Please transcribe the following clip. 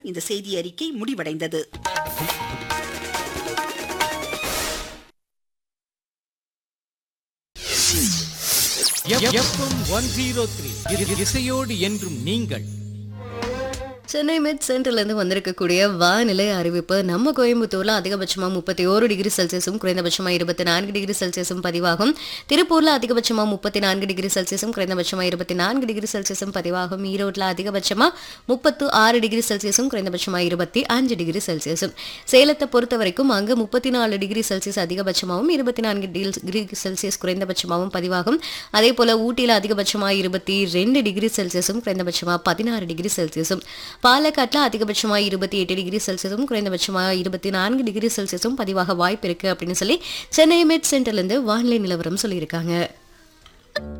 இந்த செய்தி அறிக்கை முடிவடைந்தது எஃப்எம் ஒன் ஜீரோ த்ரீ இசையோடு என்றும் நீங்கள் சென்னை மெட் சென்டர்லேருந்து வந்திருக்கக்கூடிய வானிலை அறிவிப்பு நம்ம கோயம்புத்தூர்ல அதிகபட்சமா முப்பத்தி ஓரு டிகிரி செல்சியஸும் குறைந்தபட்சமா இருபத்தி நான்கு டிகிரி செல்சியஸும் பதிவாகும் திருப்பூர்ல அதிகபட்சமா முப்பத்தி நான்கு டிகிரி செல்சியஸும் குறைந்தபட்சமா இருபத்தி நான்கு டிகிரி செல்சியஸும் பதிவாகும் ஈரோட்ல அதிகபட்சமா முப்பத்து ஆறு டிகிரி செல்சியஸும் குறைந்தபட்சமா இருபத்தி அஞ்சு டிகிரி செல்சியஸும் சேலத்தை பொறுத்த வரைக்கும் அங்கு முப்பத்தி நாலு டிகிரி செல்சியஸ் அதிகபட்சமாகவும் இருபத்தி நான்கு டிகிரி செல்சியஸ் குறைந்தபட்சமாகவும் பதிவாகும் அதே போல ஊட்டியில அதிகபட்சமா இருபத்தி ரெண்டு டிகிரி செல்சியஸும் குறைந்தபட்சமா பதினாறு டிகிரி செல்சியஸும் பாலக்காட்டில் அதிகபட்சமாக இருபத்தி எட்டு டிகிரி செல்சியஸும் குறைந்தபட்சமாக இருபத்தி நான்கு டிகிரி செல்சியஸும் பதிவாக வாய்ப்பு இருக்கு அப்படின்னு சொல்லி சென்னை மெட் சென்டர்லேருந்து வானிலை நிலவரம் சொல்லியிருக்காங்க